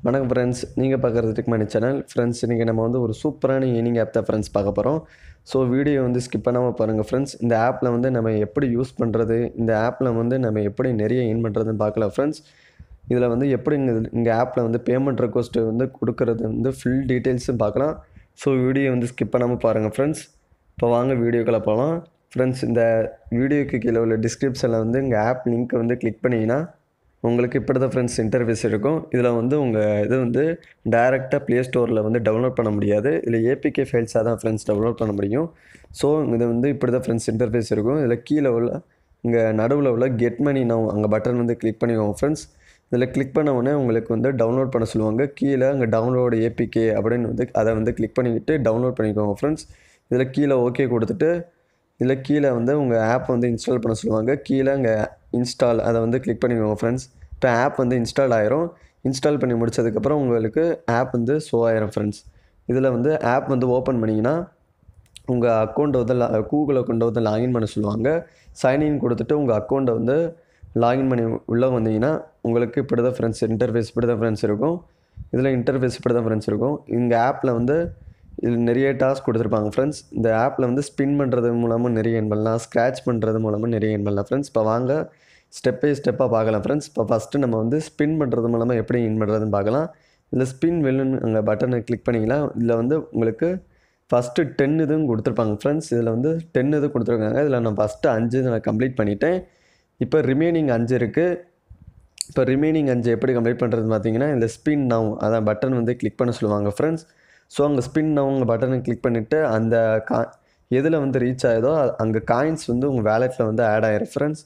வணக்கம் ஃப்ரெண்ட்ஸ் நீங்கள் பார்க்குறது டிக்மணி சேனல் ஃப்ரெண்ட்ஸ் இன்றைக்கி நம்ம வந்து ஒரு சூப்பரான ஈனிங் ஆப் தான் ஃப்ரெண்ட்ஸ் பார்க்க போகிறோம் ஸோ வீடியோ வந்து ஸ்கிப் பண்ணாமல் பாருங்கள் ஃப்ரெண்ட்ஸ் இந்த ஆப்பில் வந்து நம்ம எப்படி யூஸ் பண்ணுறது இந்த ஆப்பில் வந்து நம்ம எப்படி நிறைய ஏர்ன் பண்ணுறதுன்னு பார்க்கலாம் ஃப்ரெண்ட்ஸ் இதில் வந்து எப்படி இங்கே இங்கே ஆப்பில் வந்து பேமெண்ட் ரெக்வஸ்ட்டு வந்து கொடுக்குறது வந்து ஃபுல் டீட்டெயில்ஸும் பார்க்கலாம் ஸோ வீடியோ வந்து ஸ்கிப் பண்ணாமல் பாருங்கள் ஃப்ரெண்ட்ஸ் இப்போ வாங்க வீடியோக்குள்ளே போகலாம் ஃப்ரெண்ட்ஸ் இந்த வீடியோக்கு கீழே உள்ள டிஸ்கிரிப்ஷனில் வந்து இங்கே ஆப் லிங்க்கை வந்து கிளிக் பண்ணிங்கன்னா உங்களுக்கு இப்படி தான் ஃப்ரெண்ட்ஸ் இன்டர்ஃபேஸ் இருக்கும் இதில் வந்து உங்கள் இது வந்து டைரெக்டாக ப்ளே ஸ்டோரில் வந்து டவுன்லோட் பண்ண முடியாது இதில் ஏபிகே ஃபைல்ஸாக தான் ஃப்ரெண்ட்ஸ் டவுன்லோட் பண்ண முடியும் ஸோ இது வந்து இப்படி தான் ஃப்ரெண்ட்ஸ் இன்டர்ஃபேஸ் இருக்கும் இதில் கீழே உள்ள இங்கே நடுவில் உள்ள கெட் மணி நான் அங்கே பட்டன் வந்து கிளிக் பண்ணிக்கோங்க ஃப்ரெண்ட்ஸ் இதில் கிளிக் பண்ண உடனே உங்களுக்கு வந்து டவுன்லோட் பண்ண சொல்லுவாங்க கீழே அங்கே டவுன்லோடு ஏபிகே அப்படின்னு வந்து அதை வந்து கிளிக் பண்ணிக்கிட்டு டவுன்லோட் பண்ணிக்கோங்க ஃப்ரெண்ட்ஸ் இதில் கீழே ஓகே கொடுத்துட்டு இதில் கீழே வந்து உங்கள் ஆப் வந்து இன்ஸ்டால் பண்ண சொல்லுவாங்க கீழே அங்கே இன்ஸ்டால் அதை வந்து கிளிக் பண்ணிக்கோங்க ஃப்ரெண்ட்ஸ் இப்போ ஆப் வந்து இன்ஸ்டால் ஆயிரும் இன்ஸ்டால் பண்ணி முடிச்சதுக்கப்புறம் உங்களுக்கு ஆப் வந்து ஷோ ஆயிரும் ஃப்ரெண்ட்ஸ் இதில் வந்து ஆப் வந்து ஓப்பன் பண்ணிங்கன்னா உங்கள் அக்கௌண்ட்டை வந்து கூகுள் அக்கௌண்ட்டை வந்து லாகின் பண்ண சொல்லுவாங்க சைன்இன் கொடுத்துட்டு உங்கள் அக்கௌண்ட்டை வந்து லாகின் பண்ணி உள்ளே வந்தீங்கன்னா உங்களுக்கு இப்படி தான் ஃப்ரெண்ட்ஸ் இன்டர்ஃபேஸ் இப்படி தான் ஃப்ரெண்ட்ஸ் இருக்கும் இதில் இன்டர்ஃபேஸ் இப்படி தான் ஃப்ரெண்ட்ஸ் இருக்கும் இந்த ஆப்பில் வந்து இதில் நிறைய டாஸ்க் கொடுத்துருப்பாங்க ஃப்ரெண்ட்ஸ் இந்த ஆப்பில் வந்து ஸ்பின் பண்ணுறது மூலமாக நிறைய என் பண்ணலாம் ஸ்க்ராட்ச் பண்ணுறது மூலமாக நிறைய என் பண்ணலாம் ஃப்ரெண்ட்ஸ் இப்போ வாங்க ஸ்டெப் பை ஸ்டெப்பாக பார்க்கலாம் ஃப்ரெண்ட்ஸ் இப்போ ஃபஸ்ட்டு நம்ம வந்து ஸ்பின் பண்ணுறது மூலமாக எப்படி இன் பண்ணுறதுன்னு பார்க்கலாம் இதில் ஸ்பின் வெல்லுன்னு அங்கே பட்டனை கிளிக் பண்ணிக்கலாம் இதில் வந்து உங்களுக்கு ஃபஸ்ட்டு டென் இதுவும் கொடுத்துருப்பாங்க ஃப்ரெண்ட்ஸ் இதில் வந்து டென் இது கொடுத்துருக்காங்க இதில் நான் ஃபஸ்ட்டு அஞ்சு நான் கம்ப்ளீட் பண்ணிட்டேன் இப்போ ரிமைனிங் அஞ்சு இருக்குது இப்போ ரிமைனிங் அஞ்சு எப்படி கம்ப்ளீட் பண்ணுறதுன்னு பார்த்தீங்கன்னா இந்த ஸ்பின் நவ் அதான் பட்டன் வந்து கிளிக் பண்ண சொல்லுவாங்க ஃப்ரெண்ட்ஸ் ஸோ அங்கே ஸ்பின் அவங்க பட்டனை கிளிக் பண்ணிவிட்டு அந்த கா எதில் வந்து ரீச் ஆகுதோ அங்கே காயின்ஸ் வந்து உங்கள் வேலெட்டில் வந்து ஆட் ஆயிரும் ஃப்ரெண்ட்ஸ்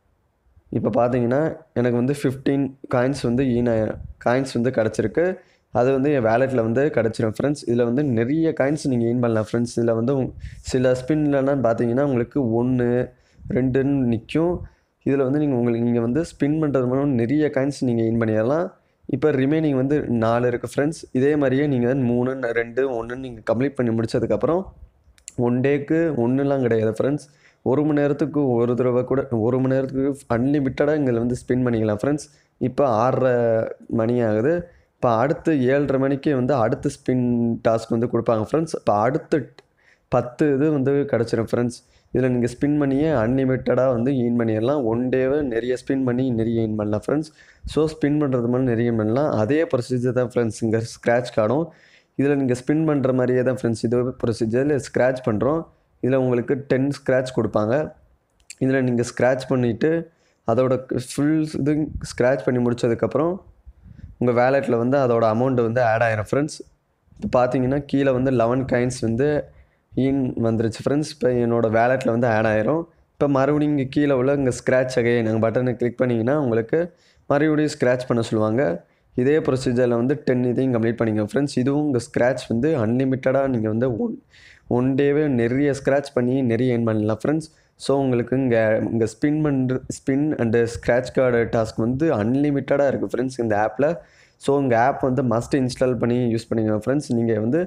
இப்போ பார்த்தீங்கன்னா எனக்கு வந்து ஃபிஃப்டீன் காயின்ஸ் வந்து ஈன காயின்ஸ் வந்து கிடச்சிருக்கு அது வந்து என் வேலெட்டில் வந்து கிடச்சிரும் ஃப்ரெண்ட்ஸ் இதில் வந்து நிறைய காயின்ஸ் நீங்கள் ஏர்ன் பண்ணலாம் ஃப்ரெண்ட்ஸ் இதில் வந்து உங்க- சில ஸ்பின்லலாம் பார்த்தீங்கன்னா உங்களுக்கு ஒன்று ரெண்டுன்னு நிற்கும் இதில் வந்து நீங்கள் உங்களுக்கு நீங்கள் வந்து ஸ்பின் பண்ணுறது மூலம் நிறைய காயின்ஸ் நீங்கள் ஏர்ன் பண்ணிடலாம் இப்போ ரிமைனிங் வந்து நாலு இருக்குது ஃப்ரெண்ட்ஸ் இதே மாதிரியே நீங்கள் மூணு ரெண்டு ஒன்றுன்னு நீங்கள் கம்ப்ளீட் பண்ணி முடிச்சதுக்கப்புறம் ஒன் டேக்கு ஒன்றுலாம் கிடையாது ஃப்ரெண்ட்ஸ் ஒரு மணி நேரத்துக்கு ஒரு தடவை கூட ஒரு மணி நேரத்துக்கு அன்லிமிட்டடாக இங்கே வந்து ஸ்பின் பண்ணிக்கலாம் ஃப்ரெண்ட்ஸ் இப்போ ஆறரை மணி ஆகுது இப்போ அடுத்து ஏழரை மணிக்கு வந்து அடுத்த ஸ்பின் டாஸ்க் வந்து கொடுப்பாங்க ஃப்ரெண்ட்ஸ் இப்போ அடுத்த பத்து இது வந்து கிடச்சிரும் ஃப்ரெண்ட்ஸ் இதில் நீங்கள் ஸ்பின் பண்ணியே அன்லிமிட்டடாக வந்து ஈன் பண்ணிடலாம் ஒன் டேவை நிறைய ஸ்பின் பண்ணி நிறைய ஈன் பண்ணலாம் ஃப்ரெண்ட்ஸ் ஸோ ஸ்பின் பண்ணுறது மாதிரி நிறைய பண்ணலாம் அதே ப்ரொசீஜர் தான் ஃப்ரெண்ட்ஸ் இங்கே ஸ்க்ராட்ச் கார்டும் இதில் நீங்கள் ஸ்பின் பண்ணுற மாதிரியே தான் ஃப்ரெண்ட்ஸ் இது ப்ரொசீஜரில் ஸ்க்ராட்ச் பண்ணுறோம் இதில் உங்களுக்கு டென் ஸ்க்ராட்ச் கொடுப்பாங்க இதில் நீங்கள் ஸ்க்ராட்ச் பண்ணிவிட்டு அதோட ஃபுல் இது ஸ்க்ராட்ச் பண்ணி முடிச்சதுக்கப்புறம் உங்கள் வேலெட்டில் வந்து அதோட அமௌண்ட் வந்து ஆட் ஆயிரும் ஃப்ரெண்ட்ஸ் இப்போ பார்த்தீங்கன்னா கீழே வந்து லெவன் காயின்ஸ் வந்து ஈன் வந்துருச்சு ஃப்ரெண்ட்ஸ் இப்போ என்னோடய வேலெட்டில் வந்து ஆட் ஆயிரும் இப்போ மறுபடியும் இங்கே கீழே உள்ள இங்கே ஸ்க்ராட்ச் அகையே நாங்கள் பட்டனை கிளிக் பண்ணிங்கன்னா உங்களுக்கு மறுபடியும் ஸ்க்ராட்ச் பண்ண சொல்லுவாங்க இதே ப்ரொசீஜரில் வந்து டென் இதையும் கம்ப்ளீட் பண்ணிங்க ஃப்ரெண்ட்ஸ் இதுவும் உங்கள் ஸ்க்ராட்ச் வந்து அன்லிமிட்டடாக நீங்கள் வந்து ஒன் ஒன் டேவே நிறைய ஸ்க்ராட்ச் பண்ணி நிறைய ஏர்ன் பண்ணலாம் ஃப்ரெண்ட்ஸ் ஸோ உங்களுக்கு இங்கே இங்கே ஸ்பின் பண்ணுற spin and scratch card task வந்து அன்லிமிட்டடாக இருக்குது ஃப்ரெண்ட்ஸ் இந்த ஆப்பில் ஸோ உங்கள் ஆப் வந்து மஸ்ட் இன்ஸ்டால் பண்ணி யூஸ் பண்ணிக்கோங்க ஃப்ரெண்ட்ஸ் நீங்கள் வந்து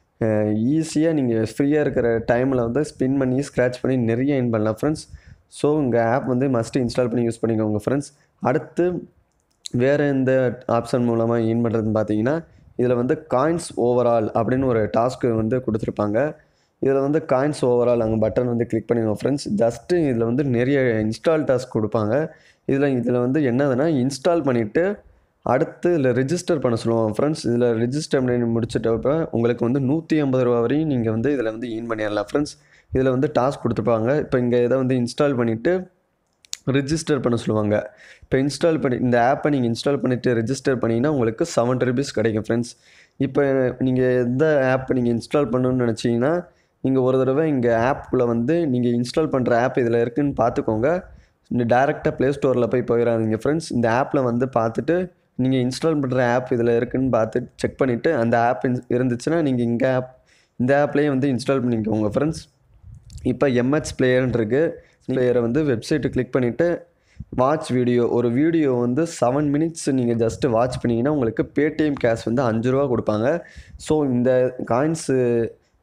ஈஸியாக நீங்கள் ஃப்ரீயாக இருக்கிற டைமில் வந்து ஸ்பின் பண்ணி ஸ்க்ராட்ச் பண்ணி நிறைய ஏர்ன் பண்ணலாம் ஃப்ரெண்ட்ஸ் ஸோ உங்கள் ஆப் வந்து மஸ்ட் இன்ஸ்டால் பண்ணி யூஸ் பண்ணிக்கோங்க ஃப்ரெண்ட்ஸ் அடுத்து வேறு எந்த ஆப்ஷன் மூலமாக ஏர்ன் பண்ணுறதுன்னு பார்த்தீங்கன்னா இதில் வந்து காயின்ஸ் ஓவரால் அப்படின்னு ஒரு டாஸ்க்கு வந்து கொடுத்துருப்பாங்க இதில் வந்து காயின்ஸ் ஓவரால் அங்கே பட்டன் வந்து கிளிக் பண்ணிக்கோங்க ஃப்ரெண்ட்ஸ் ஜஸ்ட்டு இதில் வந்து நிறைய இன்ஸ்டால் டாஸ்க் கொடுப்பாங்க இதில் இதில் வந்து என்னதுன்னா இன்ஸ்டால் பண்ணிவிட்டு அடுத்து இதில் ரிஜிஸ்டர் பண்ண சொல்லுவாங்க ஃப்ரெண்ட்ஸ் இதில் ரிஜிஸ்டர் பண்ணி முடிச்சிட்டப்ப உங்களுக்கு வந்து நூற்றி ஐம்பது ரூபா வரையும் நீங்கள் வந்து இதில் வந்து ஏர்ன் பண்ணிடலாம் ஃப்ரெண்ட்ஸ் இதில் வந்து டாஸ்க் கொடுத்துருப்பாங்க இப்போ இங்கே இதை வந்து இன்ஸ்டால் பண்ணிவிட்டு ரிஜிஸ்டர் பண்ண சொல்லுவாங்க இப்போ இன்ஸ்டால் பண்ணி இந்த ஆப்பை நீங்கள் இன்ஸ்டால் பண்ணிவிட்டு ரிஜிஸ்டர் பண்ணிங்கன்னா உங்களுக்கு செவன் ருபீஸ் கிடைக்கும் ஃப்ரெண்ட்ஸ் இப்போ நீங்கள் எந்த ஆப் நீங்கள் இன்ஸ்டால் பண்ணணும்னு நினச்சிங்கன்னா நீங்கள் ஒரு தடவை இங்கே ஆப்புக்குள்ளே வந்து நீங்கள் இன்ஸ்டால் பண்ணுற ஆப் இதில் இருக்குன்னு பார்த்துக்கோங்க இந்த டேரெக்டாக ப்ளே ஸ்டோரில் போய் போயிடாதீங்க ஃப்ரெண்ட்ஸ் இந்த ஆப்பில் வந்து பார்த்துட்டு நீங்கள் இன்ஸ்டால் பண்ணுற ஆப் இதில் இருக்குன்னு பார்த்து செக் பண்ணிவிட்டு அந்த ஆப் இருந்துச்சுன்னா நீங்கள் இங்கே ஆப் இந்த ஆப்லேயே வந்து இன்ஸ்டால் பண்ணிக்கோங்க ஃப்ரெண்ட்ஸ் இப்போ எம்ஹெச் பிளேயர்னு இருக்குது பிளேயரை வந்து வெப்சைட்டை கிளிக் பண்ணிவிட்டு வாட்ச் வீடியோ ஒரு வீடியோ வந்து செவன் மினிட்ஸ் நீங்கள் ஜஸ்ட்டு வாட்ச் பண்ணிங்கன்னா உங்களுக்கு பேடிஎம் கேஷ் வந்து அஞ்சு ரூபா கொடுப்பாங்க ஸோ இந்த காயின்ஸு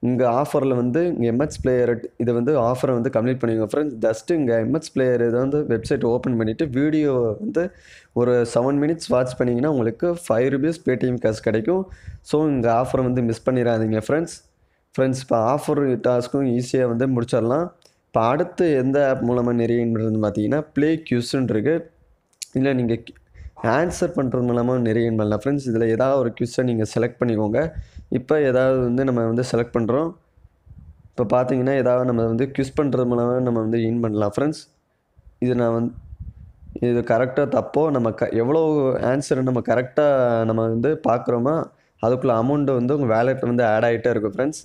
இங்கே ஆஃபரில் வந்து இங்கே எம்எச் பிளேயர் இதை வந்து ஆஃபரை வந்து கம்ப்ளீட் பண்ணிக்கோங்க ஃப்ரெண்ட்ஸ் ஜஸ்ட்டு இங்கே எம்எச் பிளேயர் இதை வந்து வெப்சைட் ஓப்பன் பண்ணிவிட்டு வீடியோ வந்து ஒரு செவன் மினிட்ஸ் வாட்ச் பண்ணிங்கன்னா உங்களுக்கு ஃபைவ் ருபீஸ் பேடிஎம் காசு கிடைக்கும் ஸோ இந்த ஆஃபரை வந்து மிஸ் பண்ணிடாதீங்க ஃப்ரெண்ட்ஸ் ஃப்ரெண்ட்ஸ் இப்போ ஆஃபர் டாஸ்க்கும் ஈஸியாக வந்து முடிச்சிடலாம் இப்போ அடுத்து எந்த ஆப் மூலமாக நிறைய பண்ணுறது பார்த்தீங்கன்னா ப்ளே கியூஸ்ன்னு இருக்குது இல்லை நீங்கள் ஆன்சர் பண்ணுறது மூலமாக நிறைய பண்ணலாம் ஃப்ரெண்ட்ஸ் இதில் ஏதாவது ஒரு கியூஸை நீங்கள் செலக்ட் பண்ணிக்கோங்க இப்போ ஏதாவது வந்து நம்ம வந்து செலக்ட் பண்ணுறோம் இப்போ பார்த்தீங்கன்னா ஏதாவது நம்ம வந்து கியூஸ் பண்ணுறது மூலமாக நம்ம வந்து இன் பண்ணலாம் ஃப்ரெண்ட்ஸ் இது நான் வந்து இது கரெக்டாக தப்போ நம்ம க எவ்வளோ ஆன்சர் நம்ம கரெக்டாக நம்ம வந்து பார்க்குறோமோ அதுக்குள்ள அமௌண்ட்டு வந்து உங்கள் வேலெட்டில் வந்து ஆட் ஆகிட்டே இருக்கும் ஃப்ரெண்ட்ஸ்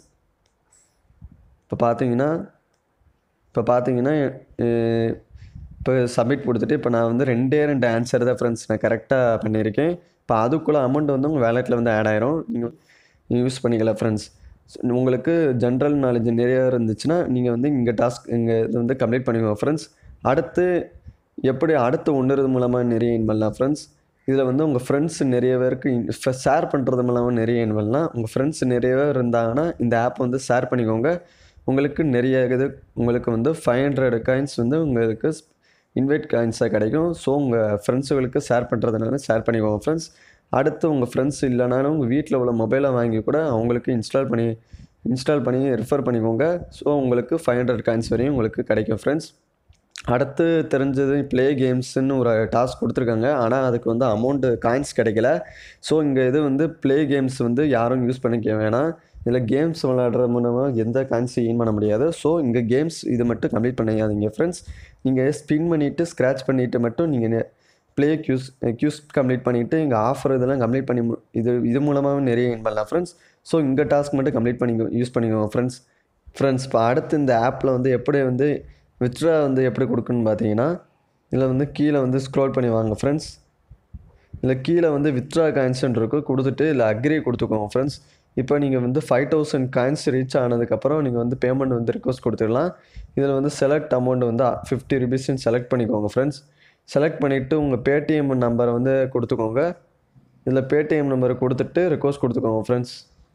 இப்போ பார்த்தீங்கன்னா இப்போ பார்த்தீங்கன்னா இப்போ சப்மிட் கொடுத்துட்டு இப்போ நான் வந்து ரெண்டே ரெண்டு ஆன்சர் தான் ஃப்ரெண்ட்ஸ் நான் கரெக்டாக பண்ணியிருக்கேன் இப்போ அதுக்குள்ளே அமௌண்ட் வந்து உங்கள் வேலெட்டில் வந்து ஆட் ஆயிரும் நீங்கள் யூஸ் பண்ணிக்கலாம் ஃப்ரெண்ட்ஸ் உங்களுக்கு ஜென்ரல் நாலேஜ் நிறையா இருந்துச்சுன்னா நீங்கள் வந்து இங்கே டாஸ்க் இங்கே இது வந்து கம்ப்ளீட் பண்ணிக்கோங்க ஃப்ரெண்ட்ஸ் அடுத்து எப்படி அடுத்து ஒன்றுறது மூலமாக நிறைய இன் பண்ணலாம் ஃப்ரெண்ட்ஸ் இதில் வந்து உங்கள் ஃப்ரெண்ட்ஸ் நிறைய பேருக்கு ஷேர் பண்ணுறது மூலமாக நிறைய இன் பண்ணலாம் உங்கள் ஃப்ரெண்ட்ஸ் நிறைய பேர் இருந்தாங்கன்னா இந்த ஆப் வந்து ஷேர் பண்ணிக்கோங்க உங்களுக்கு நிறைய இது உங்களுக்கு வந்து ஃபைவ் ஹண்ட்ரட் காயின்ஸ் வந்து உங்களுக்கு இன்வைட் காயின்ஸாக கிடைக்கும் ஸோ உங்கள் ஃப்ரெண்ட்ஸுகளுக்கு ஷேர் பண்ணுறதுனால ஷேர் பண்ணிக்கோங்க ஃப்ரெண்ட்ஸ் அடுத்து உங்கள் ஃப்ரெண்ட்ஸ் இல்லைனாலும் உங்கள் வீட்டில் உள்ள மொபைலை வாங்கி கூட அவங்களுக்கு இன்ஸ்டால் பண்ணி இன்ஸ்டால் பண்ணி ரெஃபர் பண்ணிக்கோங்க ஸோ உங்களுக்கு ஃபைவ் ஹண்ட்ரட் காயின்ஸ் வரையும் உங்களுக்கு கிடைக்கும் ஃப்ரெண்ட்ஸ் அடுத்து தெரிஞ்சது ப்ளே கேம்ஸ்ன்னு ஒரு டாஸ்க் கொடுத்துருக்காங்க ஆனால் அதுக்கு வந்து அமௌண்ட்டு காயின்ஸ் கிடைக்கல ஸோ இங்கே இது வந்து ப்ளே கேம்ஸ் வந்து யாரும் யூஸ் பண்ணிக்க வேணாம் இதில் கேம்ஸ் விளையாடுறது மூலமாக எந்த காயின்ஸையும் ஈன் பண்ண முடியாது ஸோ இங்கே கேம்ஸ் இது மட்டும் கம்ப்ளீட் பண்ணியாதீங்க ஃப்ரெண்ட்ஸ் நீங்கள் ஸ்பின் பண்ணிவிட்டு ஸ்க்ராட்ச் பண்ணிவிட்டு மட்டும் நீங்கள் ப்ளே க்யூஸ் க்யூஸ் கம்ப்ளீட் பண்ணிவிட்டு இங்கே ஆஃபர் இதெல்லாம் கம்ப்ளீட் பண்ணி மு- இது இது மூலமாகவும் நிறைய இன் பண்ணலாம் ஃப்ரெண்ட்ஸ் ஸோ இங்கே டாஸ்க் மட்டும் கம்ப்ளீட் பண்ணி யூஸ் பண்ணிக்கோங்க ஃப்ரெண்ட்ஸ் ஃப்ரெண்ட்ஸ் இப்போ அடுத்து இந்த ஆப்பில் வந்து எப்படி வந்து வித்ட்ரா வந்து எப்படி கொடுக்குன்னு பார்த்தீங்கன்னா இதில் வந்து கீழே வந்து ஸ்க்ரோல் பண்ணி வாங்க ஃப்ரெண்ட்ஸ் இதில் கீழே வந்து வித்ட்ரா காயின்ஸ்ன்னு இருக்கும் கொடுத்துட்டு இல்லை அக்ரி கொடுத்துக்கோங்க ஃப்ரெண்ட்ஸ் இப்போ நீங்கள் வந்து ஃபைவ் தௌசண்ட் காயின்ஸ் ரீச் ஆனதுக்கப்புறம் நீங்கள் வந்து பேமெண்ட் வந்து ரிக்வஸ்ட் கொடுத்துடலாம் இதில் வந்து செலக்ட் அமௌண்ட் வந்து ஃபிஃப்டி ருபீஸ்ன்னு செலக்ட் பண்ணிக்கோங்க ஃப்ரெண்ட்ஸ் செலக்ட் பண்ணிவிட்டு உங்கள் பேடிஎம் நம்பரை வந்து கொடுத்துக்கோங்க இதில் பேடிஎம் நம்பரை கொடுத்துட்டு ரிக்வஸ்ட் கொடுத்துக்கோங்க ஃப்ரெண்ட்ஸ்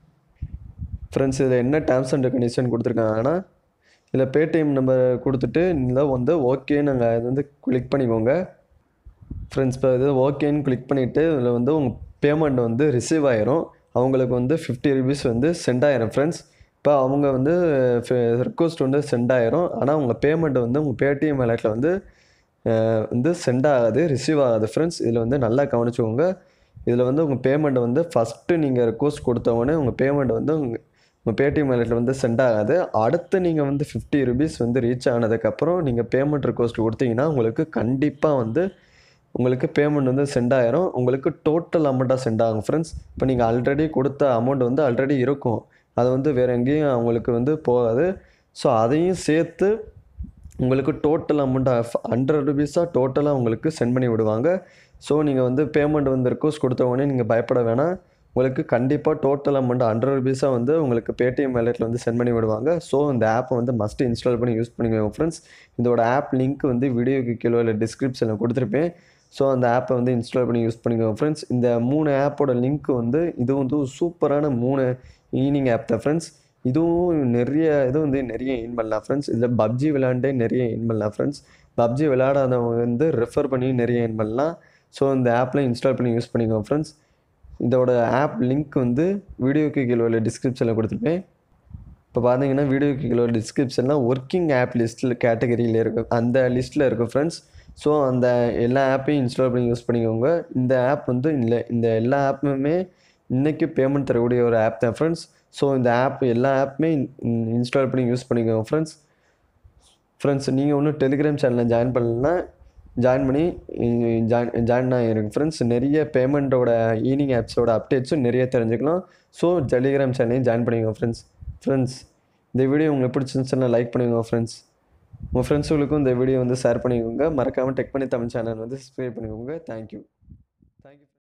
ஃப்ரெண்ட்ஸ் இதில் என்ன டேர்ம்ஸ் அண்ட் கண்டிஷன் கொடுத்துருக்காங்கன்னா இதில் பேடிஎம் நம்பர் கொடுத்துட்டு இதில் வந்து ஓகே நாங்கள் இது வந்து கிளிக் பண்ணிக்கோங்க ஃப்ரெண்ட்ஸ் இப்போ இது ஓகேன்னு கிளிக் பண்ணிவிட்டு இதில் வந்து உங்கள் பேமெண்ட் வந்து ரிசீவ் ஆயிரும் அவங்களுக்கு வந்து ஃபிஃப்டி ருபீஸ் வந்து சென்ட் ஆயிரும் ஃப்ரெண்ட்ஸ் இப்போ அவங்க வந்து ரிக்வஸ்ட் வந்து சென்ட் ஆயிரும் ஆனால் உங்கள் பேமெண்ட் வந்து உங்கள் பேடிஎம் வேலெட்டில் வந்து அஹ், வந்து சென்ட் ஆகாது ரிசீவ் ஆகாது ஃப்ரெண்ட்ஸ் இதில் வந்து நல்லா கவனிச்சுக்கோங்க இதில் வந்து உங்கள் பேமெண்ட் வந்து ஃபஸ்ட்டு நீங்கள் ரிக்வஸ்ட் கொடுத்தவொடனே உங்கள் பேமெண்ட் வந்து உங்கள் உங்கள் பேடிஎம் வேலெட்டில் வந்து சென்ட் ஆகாது அடுத்து நீங்கள் வந்து ஃபிஃப்டி ருபீஸ் வந்து ரீச் ஆனதுக்கப்புறம் நீங்கள் பேமெண்ட் ரிக்வஸ்ட் கொடுத்தீங்கன்னா உங்களுக்கு கண்டிப்பாக வந்து உங்களுக்கு பேமெண்ட் வந்து சென்ட் ஆயிரும் உங்களுக்கு டோட்டல் அமௌண்ட்டாக சென்ட் ஆகும் ஃப்ரெண்ட்ஸ் இப்போ நீங்கள் ஆல்ரெடி கொடுத்த அமௌண்ட் வந்து ஆல்ரெடி இருக்கும் அது வந்து வேறு எங்கேயும் அவங்களுக்கு வந்து போகாது ஸோ அதையும் சேர்த்து உங்களுக்கு டோட்டல் அமௌண்ட்டாக ஹண்ட்ரட் ருபீஸாக டோட்டலாக உங்களுக்கு சென்ட் பண்ணி விடுவாங்க ஸோ நீங்கள் வந்து பேமெண்ட் வந்து ரிக்வஸ்ட் கொடுத்த உடனே நீங்கள் பயப்பட வேணாம் உங்களுக்கு கண்டிப்பாக டோட்டல் அமௌண்ட் ஹண்ட்ரட் ருபீஸாக வந்து உங்களுக்கு பேடிஎம் வேலெட்டில் வந்து சென்ட் பண்ணி விடுவாங்க ஸோ இந்த ஆப்பை வந்து மஸ்ட் இன்ஸ்டால் பண்ணி யூஸ் பண்ணிக்கோங்க ஃப்ரெண்ட்ஸ் இதோட ஆப் லிங்க் வந்து வீடியோக்கு கீழே இல்லை டிஸ்கிரிப்ஷனில் கொடுத்துருப்பேன் ஸோ அந்த ஆப்பை வந்து இன்ஸ்டால் பண்ணி யூஸ் பண்ணிக்கோங்க ஃப்ரெண்ட்ஸ் இந்த மூணு ஆப்போட லிங்க் வந்து இது வந்து ஒரு சூப்பரான மூணு ஈனிங் ஆப் தான் ஃப்ரெண்ட்ஸ் இதுவும் நிறைய இது வந்து நிறைய இன் பண்ணலாம் ஃப்ரெண்ட்ஸ் இதில் பப்ஜி விளையாண்டே நிறைய இன் பண்ணலாம் ஃப்ரெண்ட்ஸ் பப்ஜி விளையாடாதவங்க வந்து ரெஃபர் பண்ணி நிறைய இன் பண்ணலாம் ஸோ இந்த ஆப்பில் இன்ஸ்டால் பண்ணி யூஸ் பண்ணிக்கோங்க ஃப்ரெண்ட்ஸ் இதோட ஆப் லிங்க் வந்து வீடியோக்கு கீழே உள்ள டிஸ்கிரிப்ஷனில் கொடுத்துருப்பேன் இப்போ பார்த்தீங்கன்னா வீடியோக்கு கீழே டிஸ்கிரிப்ஷனில் ஒர்க்கிங் ஆப் லிஸ்ட்டில் கேட்டகரியில் இருக்கும் அந்த லிஸ்ட்டில் இருக்கும் ஃப்ரெண்ட்ஸ் ஸோ அந்த எல்லா ஆப்பையும் இன்ஸ்டால் பண்ணி யூஸ் பண்ணிக்கோங்க இந்த ஆப் வந்து இல்லை இந்த எல்லா ஆப்புமே இன்றைக்கி பேமெண்ட் தரக்கூடிய ஒரு ஆப் தான் ஃப்ரெண்ட்ஸ் ஸோ இந்த ஆப் எல்லா ஆப்புமே இன்ஸ்டால் பண்ணி யூஸ் பண்ணிக்கோங்க ஃப்ரெண்ட்ஸ் ஃப்ரெண்ட்ஸ் நீங்கள் ஒன்றும் டெலிகிராம் சேனலில் ஜாயின் பண்ணலன்னா ஜாயின் பண்ணி ஜாயின் ஜாயின் ஆகிருக்கு ஃப்ரெண்ட்ஸ் நிறைய பேமெண்ட்டோட ஈனிங் ஆப்ஸோட அப்டேட்ஸும் நிறைய தெரிஞ்சுக்கலாம் ஸோ டெலிகிராம் சேனலையும் ஜாயின் பண்ணிக்கோங்க ஃப்ரெண்ட்ஸ் ஃப்ரெண்ட்ஸ் இந்த வீடியோ உங்களுக்கு பிடிச்சிருந்துச்சுன்னா லைக் பண்ணிக்கோங்க ஃப்ரெண்ட்ஸ் உங்கள் ஃப்ரெண்ட்ஸுகளுக்கும் இந்த வீடியோ வந்து ஷேர் பண்ணிக்கோங்க மறக்காமல் டெக் பண்ணி தமிழ் சேனல் வந்து சப்ஸ்கிரைப் பண்ணிக்கோங்க தேங்க்யூ தேங்க்யூ